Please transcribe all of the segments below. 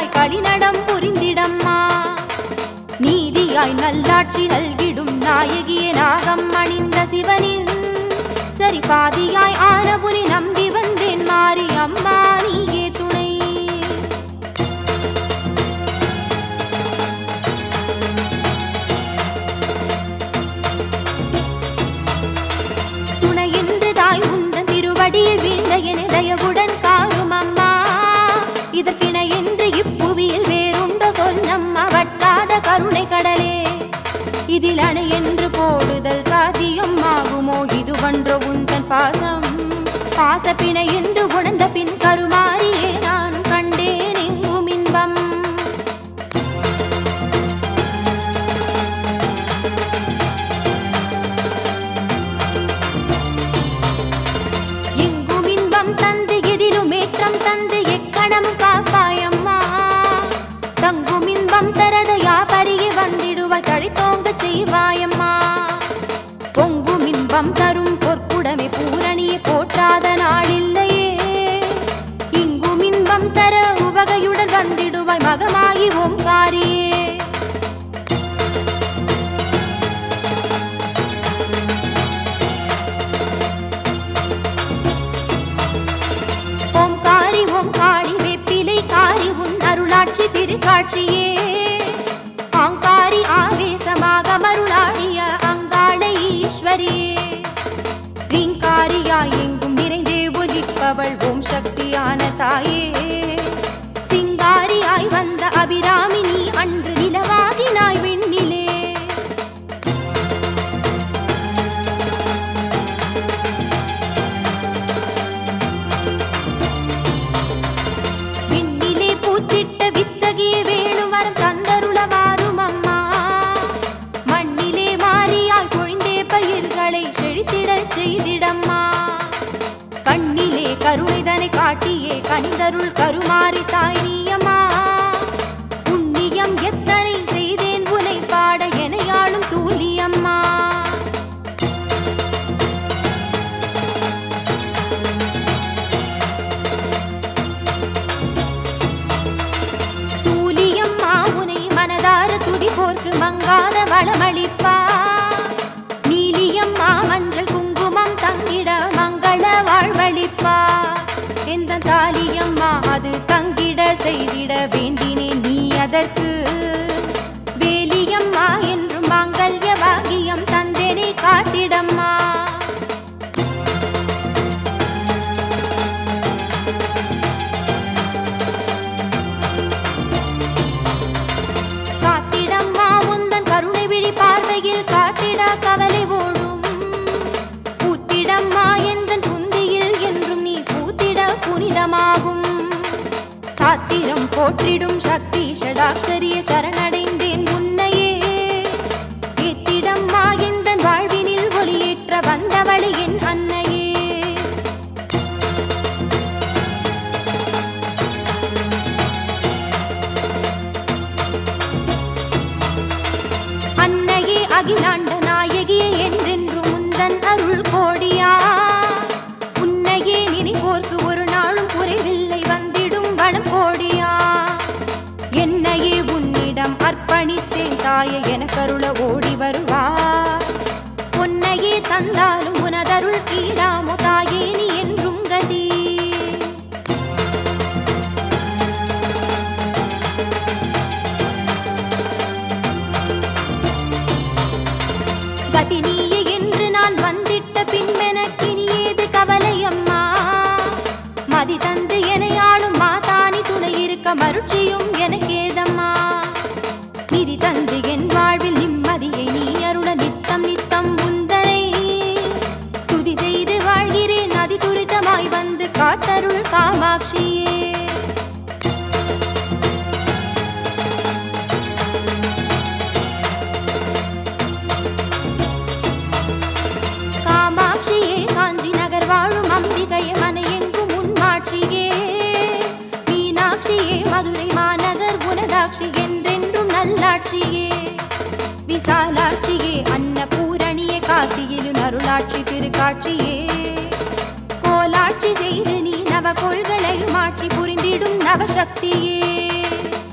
நீதியாய் களிநடம் புரிந்திடம்மா நீதியாய் நல்லாட்சி நல்கிடும் நாயகியே நாகம் அணிந்த சிவனின் சரி பாதியாய் ஆன புலி நம்பி வந்தேன் மாறி அம்மா நீயே துணை துணை என்று தாய் உந்தன் திருவடியில் வீழ்ந்த என தயவுடன் காரும் அம்மா இதற்கிணை என்று இப்புவியில் வேறுண்டோ சொல்லம்மா வட்டாத கருணை கடலே இதில் அணை என்று போடுதல் சாத்தியம் ஆகுமோ இதுவன்றோ உந்தன் பாசம் பாசப்பிணை என்று உணர்ந்த பின் கருமாறியே நான் கண்டேன் எங்கும் இன்பம் எங்கும் இன்பம் தந்து எதிலும் ஏற்றம் தந்து எக்கணம் காப்பாயம்மா தங்கும் இன்பம் தரதையா பருகி வந்திடுவாய் கழித்தோங்க செய்வாயம்மா பொங்கும் இன்பம் தரும் பொற்குடமை பூரணியை போற்றாத நாளில்லையே இங்கும் இன்பம் தர உவகையுடன் வந்திடுவாய் மகமாகி ஓம்காரியே ஓம்காரி ஓம்காரி வெப்பிலை காரி உன் அருளாட்சி திருக்காட்சியே ஆங்காரி ஆவேசமாக மருளாடிய அங்காள ஈஸ்வரியே ரீங்காரியாய் எங்கும் நிறைந்தே ஒலிப்பவள் ஓம் சக்தியான தாயே சிங்காரியாய் வந்த அபிராமி நீ அன்று நிலவாகினாய் விண்ணிலே விண்ணிலே பூத்திட்ட வித்தகிய வேணுவரம் தந்தருளவாரும் அம்மா மண்ணிலே மாறியாய் பொழிந்தே பயிர்களை செழித்திடச் செய்திடம்மா கண்ணிலே கருணைதனை காட்டியே கனிதருள் கருமாறி தாய் நீயம்மா புண்ணியம் எத்தனை செய்தேன் உனை பாட எனையாளும் சூலியம்மா சூலியம்மா உனை மனதார துதிப்போர்க்கு மங்காத வளமளிப்பா நீலியம்மா மஞ்சள் குங்குமம் தங்கிட மங்கள வாழ்வழிப்பா எந்த தாலியம்மா அது தங்கிட செய்திட வேண்டினேன் நீ அதற்கு வேலியம்மா என்றும் மாங்கல்ய பாகியம் தந்தேனே காத்திடம்மா காத்திடம்மா உந்தன் கருணை விழி பார்வையில் காத்திட கவலை ஓடும் பூத்திடம்மா எந்தன் புந்தியில் என்றும் நீ பூத்திட புனிதமாகும் சாத்திரம் போற்றிடும் சக்தி ஷடாட்சரிய சரணடைந்தேன் உன்னையே ஏத்திடம்மா எந்தன் வாழ்வினில் ஒளியேற்ற வந்தவளே என் அன்னையே அன்னையே அகிலாண்ட நாயகியே என்றென்று முந்தன் அருள் கோடியா உன்னையே நினைவோர்க்கு ஒரு நாளும் குறைவில்லை வந்திடும் வளம் கோடியா என்னையே உன்னிடம் அர்ப்பணித்தேன் தாயே எனக்கருள ஓடி வருவா பொன்னையே தந்தாலும் உனதருள் கீழாமோ தாயே நீ என்றும் கதி கதி நீயே என்று நான் வந்திட்ட பின்மெனக்கினி ஏது கவலை அம்மா மதி தந்து எனையாளும் மாதானி துணை இருக்க மருட்சியும் எனக்கேதம்மா நிதி தந்து என் வாழ்வில் நிம்மதியை நீ அருள நித்தம் நித்தம் உந்தனை துதி செய்து வாழ்கிறேன் நதி துரிதமாய் வந்து காத்தருள் காமாட்சியே காமாட்சியே காஞ்சி நகர் வாழும் அம்பிகைய மனையெங்கும் உன்மாட்சியே மீனாட்சியே மதுரை மாநகர் புனதாட்சி என்றென்றும் நல்லாட்சியே விசாலாட்சியே அன்னபூரணியே காசியிலும் அருளாட்சி திருக்காட்சியே கோலாட்சி செய்து நீ நவ கொள்களையும் ஆட்சி புரிந்திடும் நவசக்தியே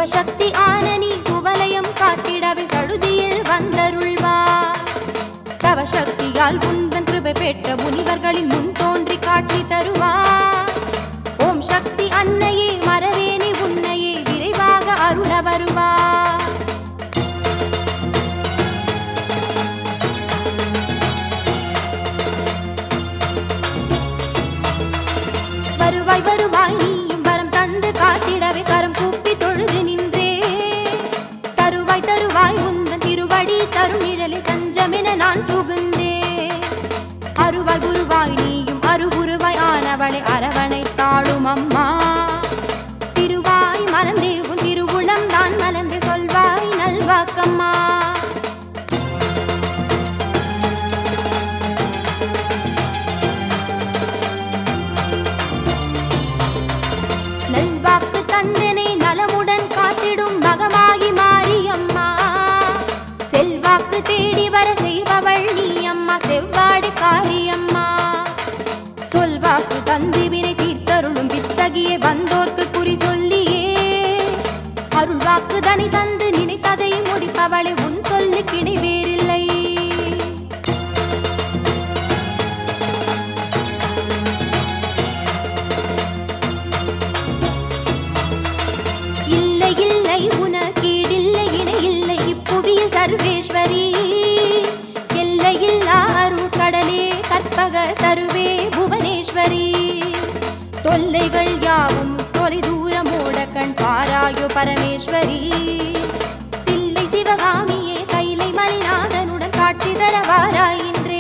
சிவசக்தி ஆனனி குவலயம் காத்திடவே சடுதியில் வந்தருள்வா தவசக்தியால் உந்தன் கிருபை பெற்ற முனிவர்களின் முன் தோன்றி காட்சி தருவா ஓம் சக்தி அன்னையே மறவேனி உன்னையே விரைவாக அருள வருவா வருவாய் வருவாய் நீயும் வரம் தந்து காத்திடவே கரம் கூப்பி தொழுது நின்றே தருவாய் தருவாய் உந்தன் திருவடி தரும் நிழலை தஞ்சமென நான் புகுந்தே அருவாய் குருவாய் நீயும் அருகுருவாய் ஆனவளை அரவணை தாழும் அம்மா திருவாய் மலர்ந்தே உன் திருவுளம் நான் மலர்ந்தே சொல்வாய் நல்வாக்கம்மா நல்வாக்கு தந்தனை நலமுடன் காத்திடும் மகமாகி மாரியம்மா செல்வாக்கு தேடி வர செய்பவள் நீ அம்மா செவ்வாடு காரியம்மா சொல்வாக்கு தந்து வினை தீர்த்தருளும் வித்தகியே வந்தோர்க்கு குறி சொல்லியே அருள்வாக்கு தனி தந்து நினைத்ததை முடிப்பவளை உன் சொல்லு கிணை வேறில்லை இல்லை இல்லை உனக்கீடில்லை இணை இல்லை இப்புவியில் சர்வேஸ்வரி எல்லையில்லா அருள் கடலே கற்பக தருவே புவனேஸ்வரி தொல்லைகள் யாவும் தொலை தூரமோட கண் பாராயோ பரமேஸ்வரி தில்லை சிவகாமியே கைலை மலைநாதனுடன் காட்சி தர வாராயின்றே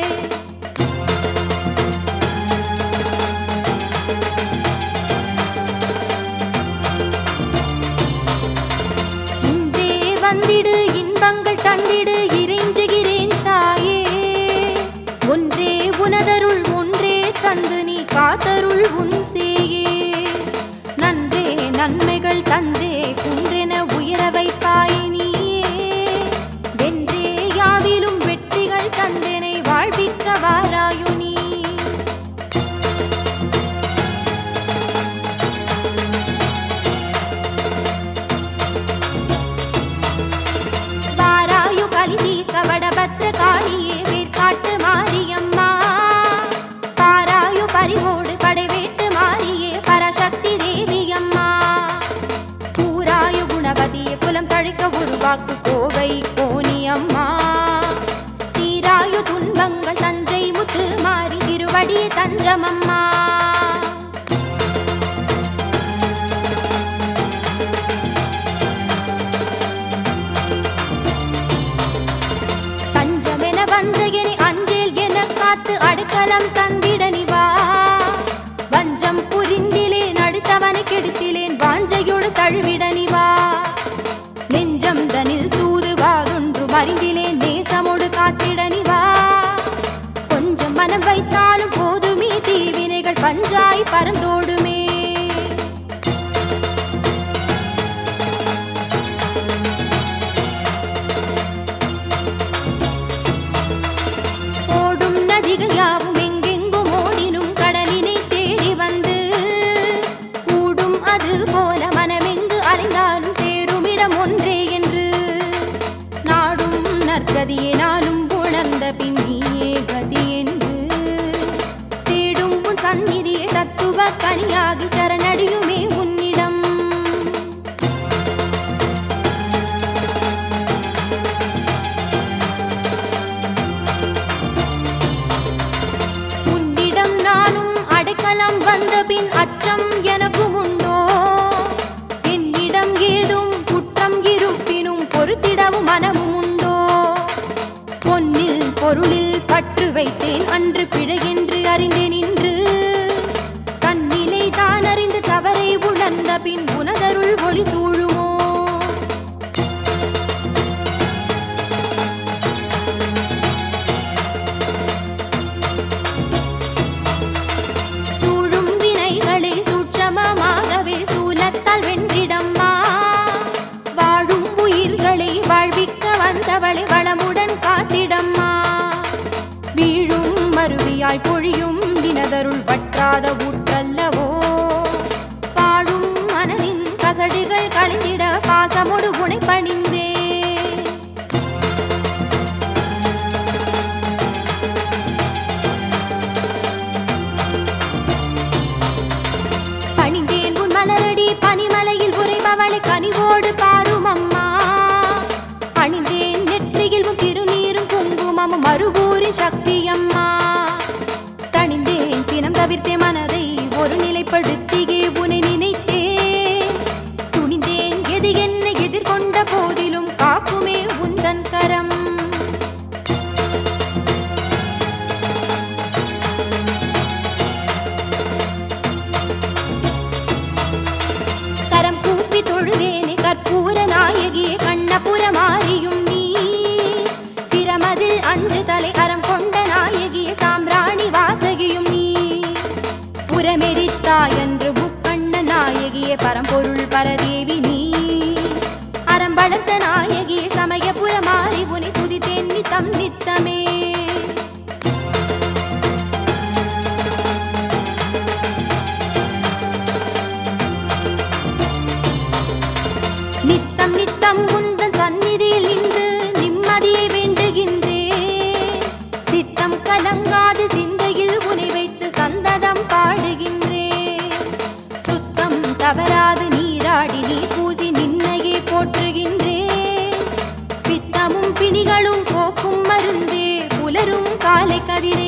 இன்றே வந்திடு இன்பங்கள் தந்திடு இறைஞ்சுகிறேன் தாயே ஒன்றே உனதருள் ஒன்றே தந்து நீ காத்தருள் உன் சேயே நன்றே நன்மைகள் தந்தே குன்றென உயர வைப்பாய் நீயே வென்றே யாவிலும் வெற்றிகள் தந்தனை வாழ்விக்க வாராயு நீ வாராயு கலிதி கவட பத்ர காளியே வேர்காட்டு மாரியம்மா பாராயு பரிவோடு படைவேட்டு மாரியே பரசக்தி தேவியம்மா கூராயு குணவதியே குலம் தழைக்க உருவாக்கு கோவை கோணியம்மா தீராயு துன்பங்கள் தஞ்சை முத்து மாறி திருவடியே தஞ்சமம்மா தஞ்சமென வந்து என அன்றில் என காத்து அடைக்கலம் தந்திடனி வா வஞ்சம் புரிந்திலே நடுத்தவனை கெடுத்திலேன் வாஞ்சையோடு தழுவிடனி வா நெஞ்சம் தனில் சூதுவாதொன்று மறிந்திலே நேசமோடு காத்திடனி வா கொஞ்சம் மனம் வைத்தாலும் போதுமே தீவினைகள் பஞ்சாய் பறந்தோடுமே ஓடும் நதிகள் யாவும் எங்கெங்கும் ஓடினும் கடலினை தேடி வந்து கூடும் அது போல மனமெங்கு அலைந்தாலும் சேருமிடம் ஒன்றே என்று நாடும் நற்கதியே நாளும் உணர்ந்த பின்னியே கதி என்று தேடும் உன் சந்நிதியே தத்துவ கனியாகி சரணடியுமே உன்னிடம் உன்னிடம் நானும் அடைக்கலம் வந்த பின் அச்சம் எனக்கும் உண்டோ என்னிடம் ஏதும் குற்றம் இருப்பினும் பொறுத்திடவும் மனமும் உண்டோ பொன்னில் பொருளில் பற்று வைத்தேன் அன்று பிழை என்று அறிந்தேன் இன்று தன்னிலை தான் அறிந்து தவறை உணர்ந்த பின் உனதருள் ஒளி சூழுமோ சூழும் வினைகளை சூட்சமமாகவே சூலத்தால் வென்றிடம்மா வாழும் உயிர்களை வாழ்விக்க வந்தவளை வளமுடன் காத்திடம்மா வீழும் மருவியாய் பொழியும் தினதருள் வற்றாத ஊற்றல்லவோ பாழும் மனதின் கசடுகள் களைந்திட சக்தி அம்மா தணிந்தேன் சினம் தவிர்த்தே மனதை ஒரு நிலைப்படுத்தியே உனை நினைத்தேன் துணிந்தேன் எது என்ன எதிர்கொண்ட போதிலும் காக்குமே உந்தன் கரம் கரம் கூப்பி தொழுவேனே கற்பூர நாயகியே கண்ணபுர மாறியும் நீ சிரமதில் அன்று தலை அறம் கொண்ட நாயகியே சாம்பிராணி வாசகியும் நீ புறமெரித்தாய் என்று புக்கண்ண நாயகியே பரம்பொருள் பரதேவி நீ அறம் வளர்த்த நாயகியே சமயபுர மாறி புனி புதி தென்னி தம் நித்தமே நித்தம் நித்தம் உந்தன் சந்நிதியில் நின்று நிம்மதியை வேண்டுகின்றேன் சித்தம் கலங்காது சிந்தையில் உனை வைத்து சந்ததம் பாடுகின்றேன் சுத்தம் தவறாது நீராடி நீ பூசி நின்னையே போற்றுகின்றேன் பித்தமும் பிணிகளும் போக்கும் மருந்தே புலரும் காலை கதிரே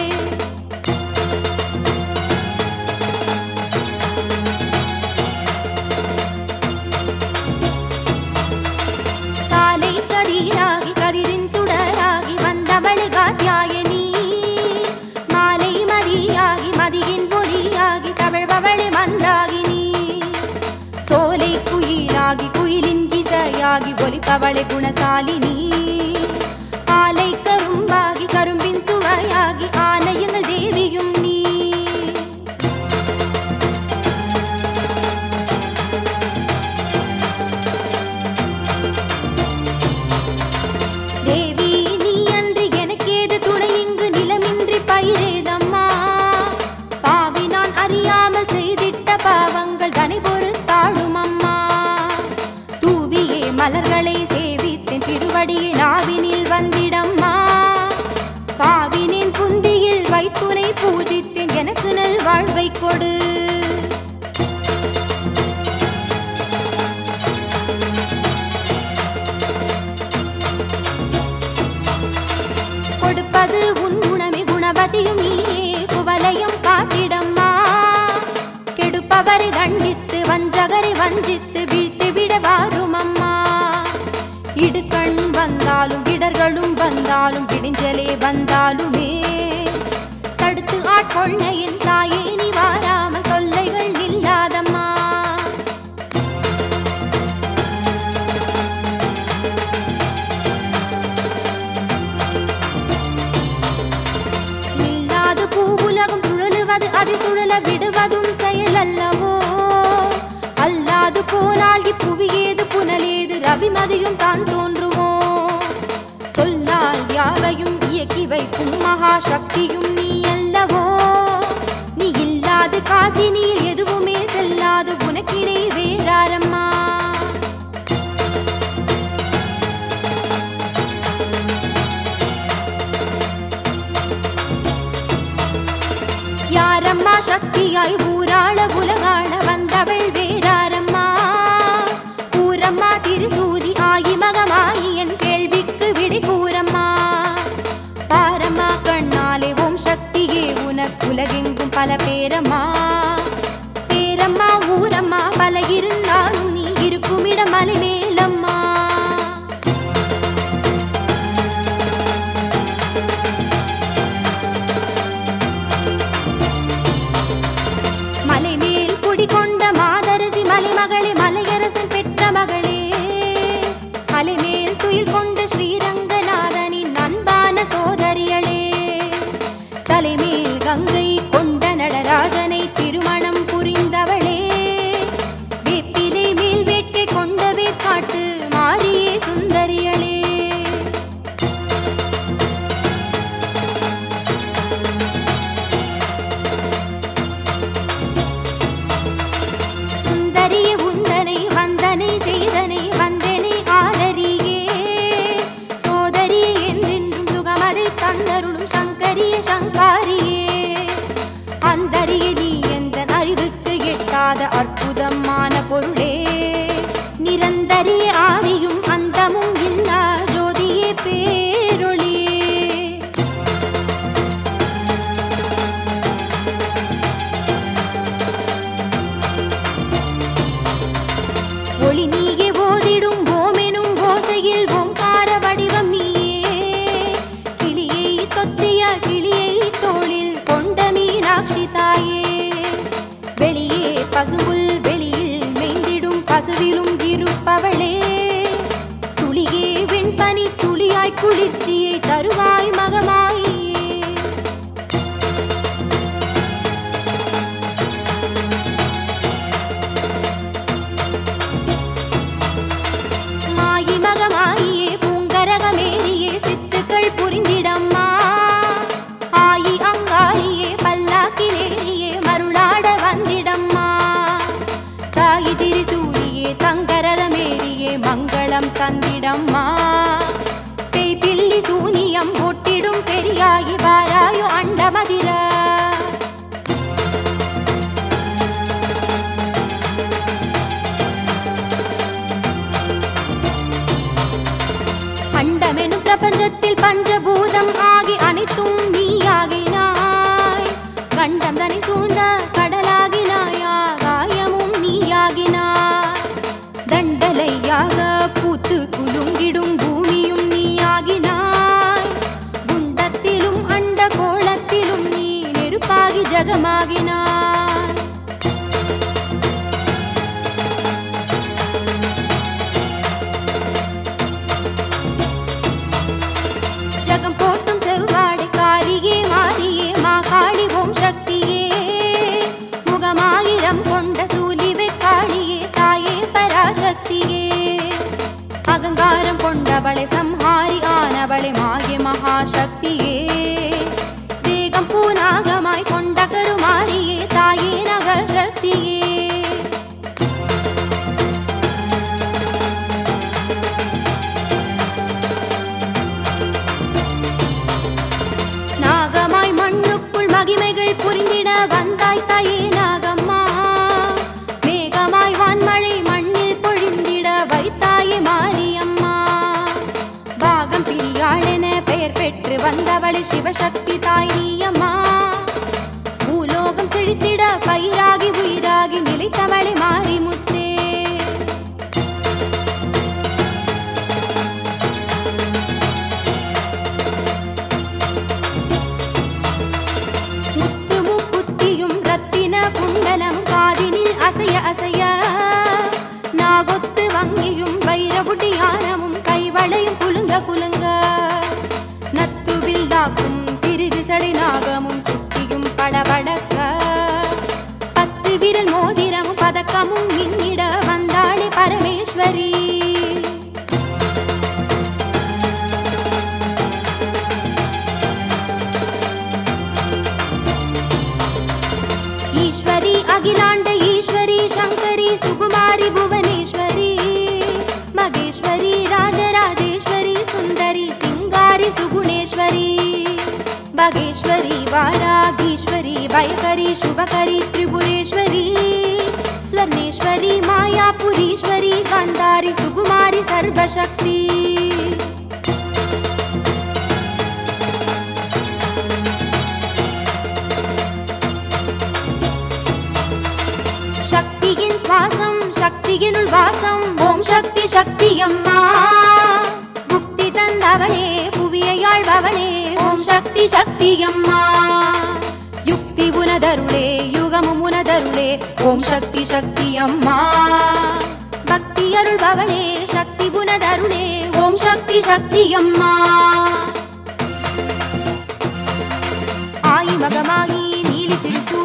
காலை கதிராகி கதிரின் சுடராகி வந்தவள் காத்தியாயனி மாலை மதியாகி மதியின் மொழியாகி தவழ்பவள் மந்தாகினி சோலை குயிலாகி குயிலின் இசையாகி ஒலிப்பவளை குணசாலினி ஆலை கரும்பாகி கரும்பின் சுவையாகி ஆலயங்கள் தேவியும் நீ தேவி நீ அன்று எனக்கேது துணை இங்கு நிலமின்றி பயிரேதம்மா பாவி நான் அறியாமல் செய்திட்ட பாவங்கள் தனி பொறுத்தாழும் அம்மா தூவியே மலர்களை சேவித்தேன் திருவடியை நாவினில் வந்திடம்மா பாவினின் புந்தியில் வைத்துனை பூஜித்தேன் எனக்கு நல் வாழ்வை கொடு கொடுப்பது உன் குணமே குணவதியும் நீயே குவலையும் காத்திடம்மா கெடுப்பவரை தண்டித்து வஞ்சகரை வஞ்சித்து வீழ்த்தி விட வாரும் அம்மா இடுக்கண் வந்தாலும் இடர்களும் வந்தாலும் விடிஞ்சலே வந்தாலுமே தடுத்து ஆட்கொள்ள என் தாயே நீ வாராமல் தொல்லைகள் இல்லாதம்மா இல்லாது பூவுலகம் சுழலுவது அதை சுழல விடுவதும் செயல் அல்லவோ அல்லாது போனால் இப்புவியேது புனலேது ரவிமதியும் தான் தோன்றுமோ சொல்லால் யாவையும் இயக்கி வைக்கும் மகா சக்தியும் நீ அல்லவோ நீ இல்லாது காசி நீர் எதுவுமே செல்லாது உனக்கிணை வேறாரம்மா யாரம்மா சக்தியாய் ஊராள உலகாள வந்தவள் வேறாரம்மா கூரம்மா திருசூதி ஆகி மகமாயி என் கேள்விக்கு விடை கூறம்மா பாரம்மா கண்ணாலே ஓம் சக்தியே உனக்குலகெங்கும் பல பேரம்மா பேரம்மா ஊரம்மா பல இருந்தாலும் நீ இருக்குமிடம் மலை மேலம்மா மலை மேல் குடிகொண்ட மாதரசி மலைமகளே மலையரசன் பெற்ற மகளே மலை மேல் துயில் கொண்ட ஸ்ரீரங்கநாதனின் அன்பான சோதரியளே தலைமேல் கங்கை கொண்ட நடராஜனை திருமணம் புரிந்தவளே வேப்பிலை மேல் வேட்டை கொண்ட வேற்காட்டு மாரியே சுந்தரியளே சுந்தரிய உந்தனை வந்தனை செய்தனை வந்தனை ஆதரியே சோதரியே என்றென்றும் சுகமதை தந்தருளும் சங்கரிய சங்காரியே அந்தரிய நீ எந்த அறிவுக்கு எட்டாத அற்புதமான பொருளே நிரந்தரிய ஆதியும் அந்தமும் இல்லா ஜோதியே பேரொளியே குளிர்ச்சியை தருவாய் மகமாயே மாயி மகமாயியே பூங்கரகமேறியே சித்துக்கள் புரிந்திடம்மா ஆயி அங்காரியே பல்லாக்கிலேறியே மருளாட வந்திடம்மா தாயி திரிசூலியே தங்கரதமேறியே மங்களம் தந்திடம்மா பேய் பில்லி சூனியம் ஒட்டிடும் பெரியாகி வாராயோ அண்டமதிரா அண்டமெனும் பிரபஞ்சத்தில் பஞ்சபூதம் ஆகி அனைத்தும் நீயாகினாய் கண்டம் தனி சூழ்ந்த கடலாகினாயா காயமும் நீயாகினாய் தண்டலையாக பூத்து குலுங்கிடும் பூமியும் நீயாகினாய் குண்டத்திலும் அண்ட கோளத்திலும் நீ நெருப்பாகி ஜகமாகினாய் ஜகம் போட்டும் செவ்வாடை காரியே மாறியே மாகாளி ஓம் சக்தியே முகமாயிரம் கொண்ட சூலி வெக்காளியே தாயே பராசக்தியே அகங்காரம் கொண்டவளை சம்ஹாரி ஆனவளை மாய மகாசக்தியே தேகம் பூனாகமாய் கொண்ட கருமாரியே தாயே நகசக்தியே நாகமாய் மண்ணுக்குள் மகிமைகள் புரிந்திட வந்தாய் தாயே நாகம்மா மேகமாய் வான்மழை மண்ணில் பொழிந்திட வைத்தாயே மாரியம்மா பாகம் பிரியாளென பெயர் பெற்று வந்தவளை சிவசக்தி தாய் நீயம்மா பூலோகம் செழித்திட பயிராகி உயிராகி நிலைத்தவளை மாறி முத்தே முத்துமும் புத்தியும் ரத்தின குண்டலமும் காதினில் அசைய அசைய நாகொத்து வங்கியும் வைரபுடியானமும் கைவளையும் குலுங்க குலுங்க நத்துவில் தாக்கும் திருதிசடை நாகமும் சுத்தியும் படபடக்க பத்து விரல் மோதிரமும் பதக்கமும் மின்னிட வந்தாளே பரமேஸ்வரி ஈஸ்வரி அகிலாண்ட ஈஸ்வரி சங்கரி சுகுமாரி புவனேஸ்வரி மகேஸ்வரி ராஜராஜேஸ்வரி சுந்தரி சிங்காரி சுகுணேஸ்வரி பகேஸ்வரி வாராகீஸ்வரி பயகரி சுபகரி திரிபுரேஸ்வரி ஸ்வர்ணேஸ்வரி மாயாபுரீஸ்வரி கந்தாரி சுகுமாரி சர்வசக்தி சக்தியின் சுவாசம் சக்தியினுள் வாசம் ஓம் சக்தி சக்தி அம்மா புக்தி தந்தவளே புவியையாழ்பவளே ஓம் சக்தி சக்தி அம்மா யுக்தி உனதருளே யுகமும் உனதருளே ஓம் சக்தி சக்தி அம்மா பக்தி அருள்பவளே சக்தி புனதருளே ஓம் சக்தி சக்தி அம்மா ஆயி மகமாயி நீலி திருசூ